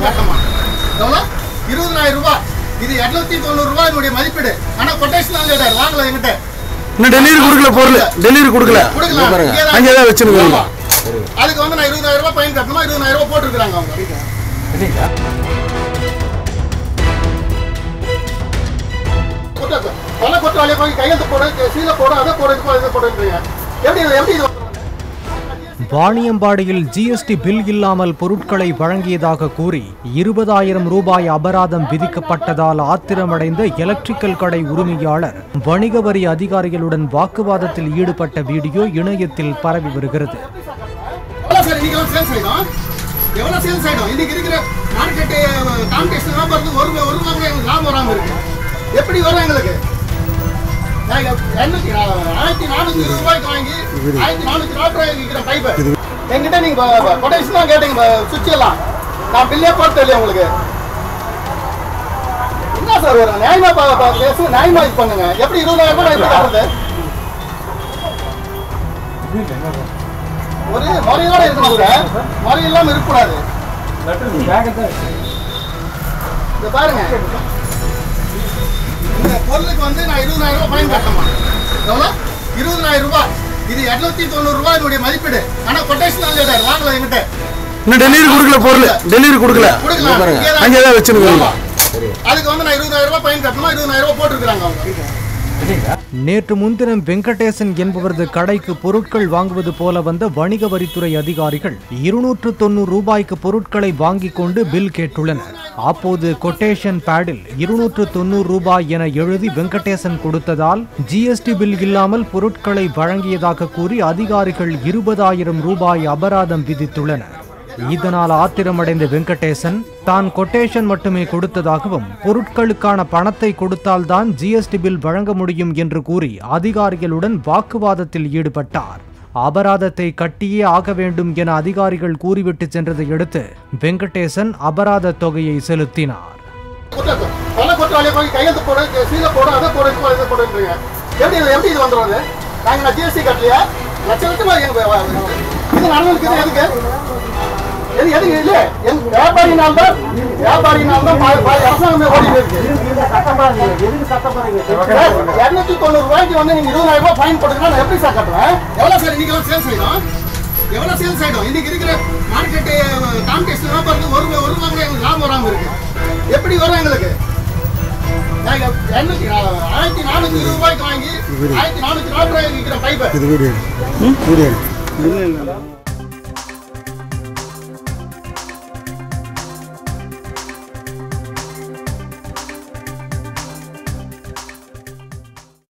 பையன் கட்டமா எவ்வளோ இருபதாயிரம் ரூபாய் இது இரநூத்தி தொண்ணூறு ரூபாய் என்னுடைய மதிப்பீடு ஆனா கொட்டேஷன் கேட்டார் வாங்கல என்கிட்ட இன்னும் டெலிவரி கொடுக்கல பொருள் டெலிவரி கொடுக்கல கொடுக்கலாம் இங்கே தான் அங்கே தான் வச்சுருக்கோம் ஆமா. அதுக்கு வந்து நான் இருபதாயிரம் ரூபாய் பையன் கட்டணுமா இருபதாயிரம் ரூபாய் போட்டுருக்காங்க அவங்க கொட்டாக்கு. பல கொட்டாலே போய் கையெழுத்து போட சீல போட அதை போட இது போட இதை போடுன்றீங்க எப்படி இது- எப்படி இது வந்து- வாணியம்பாடியில் ஜிஎஸ்டி பில் இல்லாமல் பொருட்களை வழங்கியதாக கூறி இருபதாயிரம் ரூபாய் அபராதம் விதிக்கப்பட்டதால் ஆத்திரமடைந்த எலக்ட்ரிக்கல் கடை உரிமையாளர் வணிக வரி அதிகாரிகளுடன் வாக்குவாதத்தில் ஈடுபட்ட வீடியோ இணையத்தில் பரவி வருகிறது எவ்வளவு சார் இன்னைக்கு சேல்ஸ் ஆயிடும் எவ்வளவு சேல்ஸ் ஆயிடும் இன்னைக்கு இருக்கிற மார்க்கெட் காம்படிஷன் எல்லாம் பார்த்து ஒரு ஒரு ரூபா கூட எங்களுக்கு லாபம் வராம இருக்கு எப்படி வரும் எங்களுக்கு நாங்க எண்ணூத்தி நா- ஆயிரத்தி நானூத்தி இருபது ரூபாய்க்கு வாங்கி ஆயிரத்தி நானூத்தி நாற்பது ரூபாய்க்கு விற்கிற பைப்பு என்கிட்ட நீங்க கொட்டேஷன் தான் கேட்டீங்க சுவிட்ச் எல்லாம் நான் பில்லே போட்டு இல்லையா உங்களுக்கு என்ன சார் வரும் நியாயமா பா- பா- பேசுங்க நியாயமா இது பண்ணுங்க எப்படி இருபதாயிரம் ரூபாய் எப்படி காட்டுறது ஒரு முறையோட இருக்கணும் சார் முறை இல்லாம இருக்கக்கூடாது இந்த பாருங்க இந்த பொருளுக்கு வந்து நான் இருபதாயிரம் ரூபாய் ஃபைன் கட்டமா எவ்வளோ இருபதாயிரம் ரூபாய் இது இரநூத்தி தொண்ணூறு ரூபாய் என்னுடைய மதிப்பீடு ஆனா கொட்டேஷன் கேட்டார் வாங்கல என்கிட்ட இன்னும் டெலிவரி கொடுக்கல பொருள் டெலிவரி கொடுக்கல கொடுக்கலாம் இங்கே தான் அங்கே தான் வச்சுருக்கோம் ஆமா. அதுக்கு வந்து நான் இருபதாயிரம் ரூபாய் ஃபைன் கட்டணுமா இருபதாயிரம் ரூபாய் போட்டுருக்காங்க அவங்க நேற்று முன்தினம் வெங்கடேசன் என்பவரது கடைக்கு பொருட்கள் வாங்குவது போல வந்த வணிக வரித்துறை அதிகாரிகள் இருநூற்று தொண்ணூறு ரூபாய்க்கு பொருட்களை வாங்கிக் கொண்டு பில் கேட்டுள்ளனர் அப்போது கொட்டேஷன் பேடில் இருநூற்று தொண்ணூறு ரூபாய் என எழுதி வெங்கடேசன் கொடுத்ததால் ஜிஎஸ்டி பில் இல்லாமல் பொருட்களை வழங்கியதாக கூறி அதிகாரிகள் இருபதாயிரம் ரூபாய் அபராதம் விதித்துள்ளனர் இதனால் ஆத்திரமடைந்த வெங்கடேசன் தான் கொட்டேஷன் மட்டுமே கொடுத்ததாகவும் பொருட்களுக்கான பணத்தை கொடுத்தால்தான் ஜிஎஸ்டி பில் வழங்க முடியும் என்று கூறி அதிகாரிகளுடன் வாக்குவாதத்தில் ஈடுபட்டார் அபராதத்தை கட்டியே ஆக வேண்டும் என அதிகாரிகள் கூறிவிட்டு சென்றதை அடுத்து வெங்கடேசன் அபராத தொகையை செலுத்தினார் கொட்டாக்கு. பல கொட்டாலே போய் கையெழுத்து போட சீல போட அதை போட இது போட இதை போடுன்றீங்க எப்படி இது எப்படி இது வந்துடும் அது நாங்க நான் ஜிஎஸ்டி கட்டலையா லட்ச லட்சமா எங்க வ- வ- இது நடந்திருக்குது எதுக்கு எது எதுக்கு இல்ல எங்க வியாபாரினால் தான் வியாபாரினால் தான் பாதி பாதி அரசாங்கமே ஓடிட்டு இருக்கு இரநூத்தி தொண்ணூறு ரூபாய்க்கு வந்து நீங்க இருபதாயிரம் ரூபாய் ஃபைன் போட்டுக்கலாம் நான் எப்படி சார் கட்டுவேன் எவ்வளவு சார் இன்னைக்கு எவ்வளவு சேல்ஸ் ஆயிடும் எவ்வளவு சேல்ஸ் ஆயிடும் இன்னைக்கு இருக்கிற மார்க்கெட் காம்படிஷன் எல்லாம் பார்த்து ஒரு ஒரு ரூபா கூட எங்களுக்கு லாபம் வராம இருக்கு எப்படி வரும் எங்களுக்கு நாங்க எண்ணூத்தி நா- ஆயிரத்தி நானூத்தி இருபது ரூபாய்க்கு வாங்கி ஆயிரத்தி நானூத்தி நாற்பது ரூபாய்க்கு விற்கிற பைப்பு இது வீடியோ வீடியோ